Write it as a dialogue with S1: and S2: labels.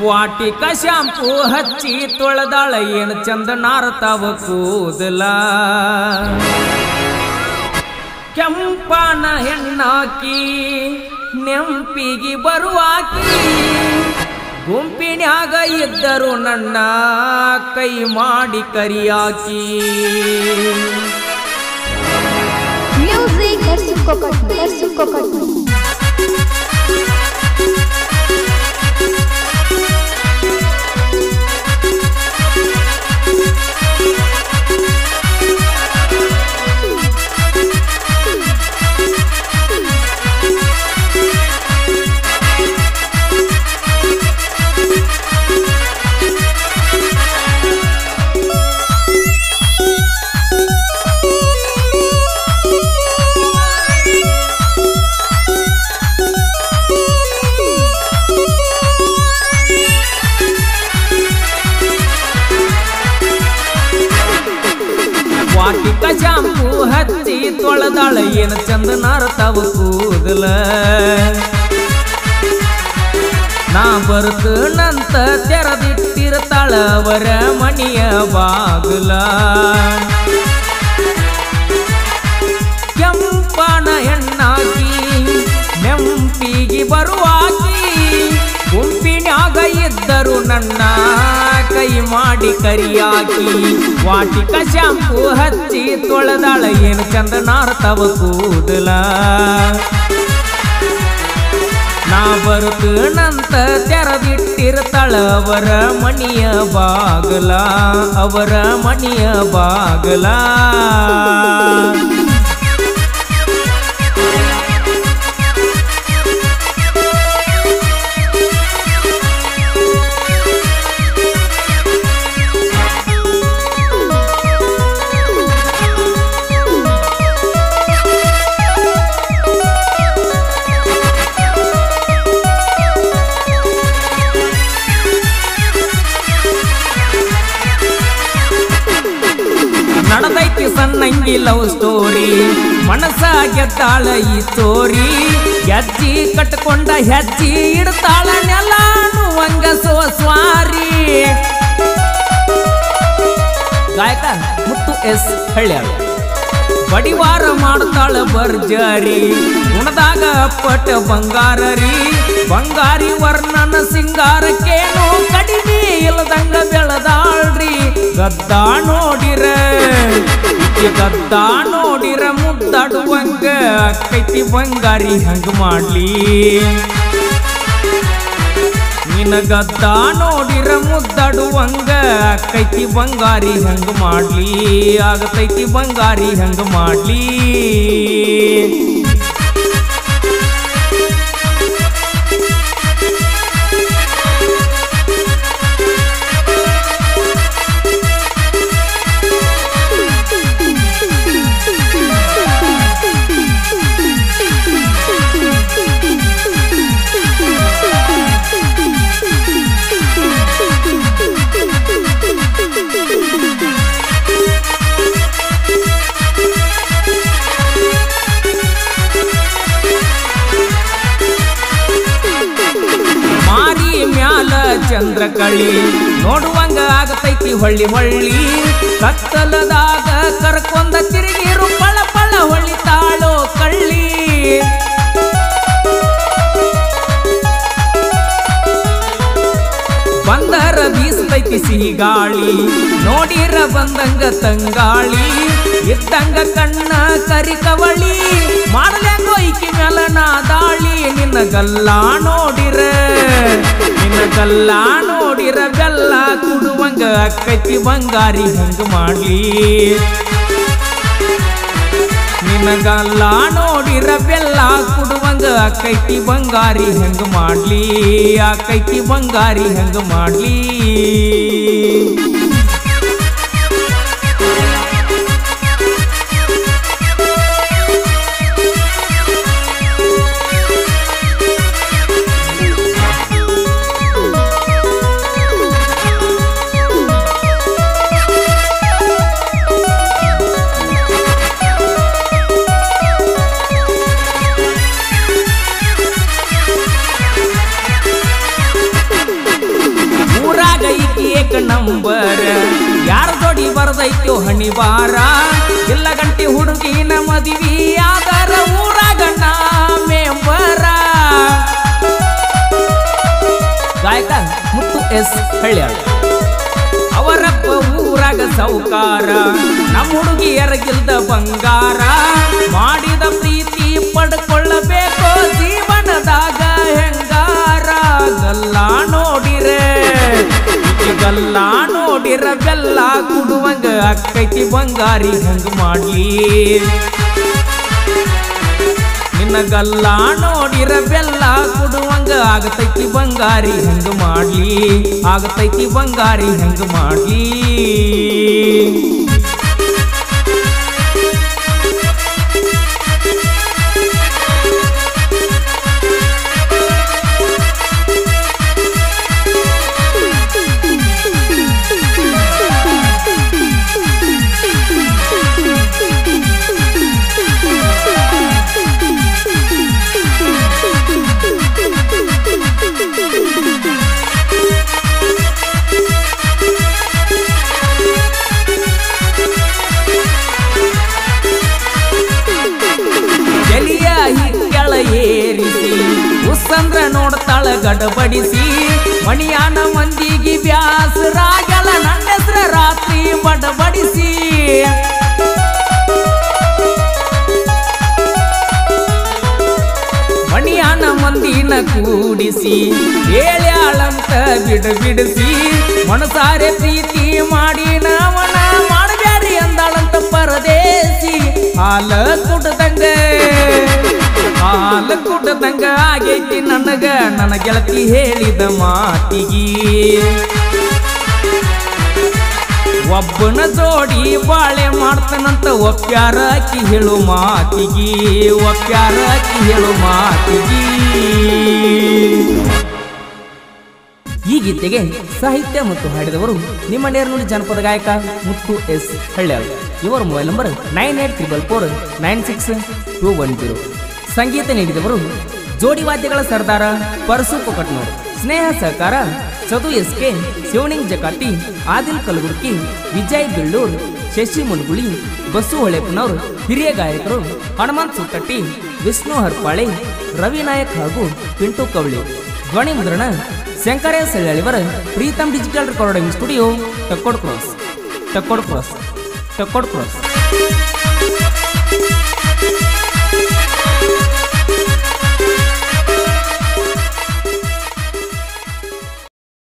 S1: ವಾಟಿಕ shampoo ಹಚ್ಚಿ ತೊಳೆದಾಳ ಏನು ಚಂದ ನಾರತಾವ ಕೂದಲ ಕೆಂಪನ ಹೆಣ್ಣಾಕಿ ನೆಂಪಿಗಿ ಬರುವಾಕಿ ಗುಂಪಿನ್ಯಾಗ ಇದ್ದರು ನನ್ನ ಕೈ ಮಾಡಿ ಕರಿಯಾಕಿ
S2: Music versus coconut versus coconut.
S1: ವಾಟಿಕ ಶಾಂಪೂ ಹಚ್ಚಿ ತೊಳೆದಾಳ ಏನು ಚಂದ ನಾರತಾವ ಕೂದಲ ನಾ ಬರ್ತನಂತ ತೆರೆದಿಟ್ಟಿರ್ತಾಳ ಅವರ ಮಣಿಯ ಬಾಗಿಲ ಕೆಂಪನ ಹೆಣ್ಣಾಕಿ ನೆಂಪಿಗಿ ಬರುವಾಕಿ ಗುಂಪಿನ್ಯಾಗ ಇದ್ದರು ನನ್ನ ಕೈ ಮಾಡಿ ಕರಿಯಾಕಿ ವಾಟಿಕ ಶಾಂಪೂ ಹಚ್ಚಿ ತೊಳೆದಾಳ ಏನು ಚಂದ ನಾರ್ತವ ಕೂದಲ ನಾ ಬರುತ್ತನಂತ ತೆರೆದಿಟ್ಟಿರ್ತಾಳ ಅವರ ಮಣಿಯ ಬಾಗಲ ಅವರ ಮಣಿಯ ಬಾಗಲ ನಡೆದೈತಿ ಸಣ್ಣಂಗಿ ಲವ್ ಸ್ಟೋರಿ ಮನಸ ಗೆದ್ದಾಳ ಈ ಸ್ಟೋರಿ ಹೆಜ್ಜಿ ಕಟ್ಕೊಂಡ ಹೆಜ್ಜಿ ಇಡ್ತಾಳ ನೆಲಾನು ಹಂಗ ಸೋ ಸ್ವಾರಿ ಗಾಯಕ ಮುತ್ತು ಎಸ್ ಹಳ್ಳ್ಯಾಳ ಬಡಿವಾರ ಮಾಡ್ತಾಳ ಬರ್ಜಾರಿ ಗುಣದಾಗ ಪಟ ಬಂಗಾರ ರೀ ಬಂಗಾರಿ ವರ್ಣನ ಸಿಂಗಾರಕ್ಕೇನು ಕಡಿಮೆ ಇಲ್ಲದಂಗ ಬೆಳೆದಾಳ್ರಿ ಗದ್ದ ನೋಡಿರ ಈಕೆ ಗದ್ದ ನೋಡಿರ ಮುದ್ದಾಡುವಂಗ ಕೈತಿ ಬಂಗಾರಿ ಹಂಗ ಮಾಡ್ಲಿ ನಿನಗದ್ದ ನೋಡಿರ ಮುದ್ದಾಡುವಂಗ ಕೈತಿ ಬಂಗಾರಿ ಹಂಗ ಮಾಡ್ಲಿ ಆಗತೈತಿ ಬಂಗಾರಿ ಹಂಗ ಮಾಡ್ಲಿ ಮಾರಿ ಮ್ಯಾಲ ಚಂದ್ರ ಕಳಿ ನೋಡುವಂಗ ಆಗತೈತಿ ಹೊಳ್ಳಿ ಹೊಳ್ಳಿ ಕತ್ತಲದಾಗ ಕರ್ಕೊಂಡ ತಿರುಗಿರು ಪಳ ಪಳ ಹೊಳಿತಾಳೋ ಕಳ್ಳಿ ಬಂದರ ಬೀಸ್ತೈತಿ ಸಿಹಿ ಗಾಳಿ ನೋಡಿರ ಬಂದಂಗ ತಂಗಾಳಿ ಇದ್ದಂಗ ಕಣ್ಣ ಕರಿ ಕವಳಿ ಮಾಡಲ್ಯಾಂಗೋ ಈಕಿ ಮ್ಯಾಲ ನಾ ದಾಳಿ ನಿನ್ನ ಗಲ್ಲ ನೋಡಿರ ನಿನ್ನ ಗಲ್ಲ ನೋಡಿರ ಬೆಲ್ಲ ಕುಡುವಂಗ ಅಕ್ಕೈತಿ ಬಂಗಾರಿ ಹಂಗ ಮಾಡ್ಲಿ ನಿನಗಲ್ಲ ನೋಡಿರ ಬೆಲ್ಲ ಕುಡುವಂಗ ಅಕ್ಕೈತಿ ಬಂಗಾರಿ ಹೆಂಗ ಮಾಡ್ಲಿ ಅಕ್ಕೈತಿ ಬಂಗಾರಿ ಹೆಂಗ ಮಾಡ್ಲಿ ಶನಿವಾರ ಇಲ್ಲ ಗಂಟಿ ಹುಡುಗಿನ ಮದುವೆ ಆದರ ಊರಾಗ ನಾ ಮೆಂಬರ ಗಾಯಕ ಮುತ್ತು ಎಸ್ ಹಳ್ಳ್ಯಾಳ ಅವರಪ್ಪ ಊರಾಗ ಸೌಕಾರ ನಮ್ಮ ಹುಡುಗಿಯರಗಿಲ್ದ ಬಂಗಾರ ಮಾಡಿದ ಪ್ರೀತಿ ಪಡ್ಕೊಳ್ಳಬೇಕು ಜೀವನದಾಗ ಹೆಂಗಾರ ಗಲ್ಲ ನೋಡಿರೆ ಈಕಿ ಗಲ್ಲ ನೋಡಿರ ಬೆಲ್ಲ ಕುಡುವಂಗ ಅಕ್ಕೈತಿ ಬಂಗಾರಿ ಹೆಂಗ ಮಾಡ್ಲಿ ನಿನ್ನ ಗಲ್ಲ ನೋಡಿರ ಬೆಲ್ಲ ಕುಡುವಂಗ ಆಗತೈತಿ ಬಂಗಾರಿ ಹೆಂಗ ಮಾಡ್ಲಿ ಆಗತೈತಿ ಬಂಗಾರಿ ಹೆಂಗ ಮಾಡ್ಲಿ ಎಲಿಯ ಹಿಕ್ಕಳ ಏರಿಸಿ ಉಸ್ಸಂದ್ರ ನೋಡ್ತಾಳ ಗಡಬಡಿಸಿ ಮಣಿಯಾನ ಮಂದಿಗೆ ಬ್ಯಾಸರಾಗಲ ನನ್ನ ಹೆಸ್ರ ರಾತ್ರಿ ಬಡಬಡಿಸಿ ಮಣಿಯಾನ ಮಂದಿನ ಕೂಡಿಸಿ ಹೇಳ್ಯಾಳಂತ ಬಿಡ ಬಿಡಿಸಿ ಮನಸಾರೆ ಪ್ರೀತಿ ಮಾಡಿ ನಾವನ ಮಾಡಬ್ಯಾಡ್ರಿ ಅಂದಾಳಂತ ಪರದೇಸಿ ಹಾಲ ಕುಡ್ದಂಗ ಹಾಲ ಕುಡ್ದಂಗ ಆಗೈತಿ ನನಗ ನನ್ನ ಗೆಳತಿ ಹೇಳಿದ ಮಾತಿಗಿ ಒಬ್ಬನ ಜೋಡಿ ಬಾಳೆ ಮಾಡ್ತಾನಂತ ಒಪ್ಪ್ಯಾರ ಅಕ್ಕಿ ಹೇಳು ಮಾತಿಗಿ ಒಪ್ಪ್ಯಾರ ಅಕ್ಕಿ ಹೇಳು ಮಾತಿಗಿ ಈ ಗೀತೆಗೆ ಸಾಹಿತ್ಯ ಮತ್ತು ಹಾಡಿದವರು ನಿಮ್ಮ ನೇರ್ನುಡಿ ಜನಪದ ಗಾಯಕ ಮುತ್ತು ಎಸ್ ಹಳ್ಳ್ಯಾಳ್ ಇವರ mobile number nine eight triple four nine six two one zero ಸಂಗೀತ ನೀಡಿದವರು ಜೋಡಿ ವಾದ್ಯಗಳ ಸರ್ದಾರ ಪರಸು ಕೊಕಟ್ನೂರ್ ಸ್ನೇಹ ಸಹಕಾರ ಸದು ಎಸ್ ಕೆ ಶಿವಣಿಂಗ್ ಜಕಾಟಿ ಆದಿಲ್ ಕಲಬುರ್ಗಿ ವಿಜಯ್ ಬಿಳ್ಳೂರ್ ಶಶಿ ಮುನ್ಗುಳಿ ಬಸ್ಸು ಹೊಳೆಪ್ಪನವರು ಹಿರಿಯ ಗಾಯಕರು ಹನುಮಂತ್ ಸುಟ್ಟಟ್ಟಿ ವಿಷ್ಣು ಹರ್ಪಾಳೆ ರವಿ ನಾಯಕ್ ಹಾಗೂ ಪಿಂಟು ಕವಳಿ ಧ್ವನಿ ಮುದ್ರಣ ಶಂಕರೇ ಸೆಳ್ಳಿಯವರ Preetham digital recording studio Takkod cross Takkod cross Takkod cross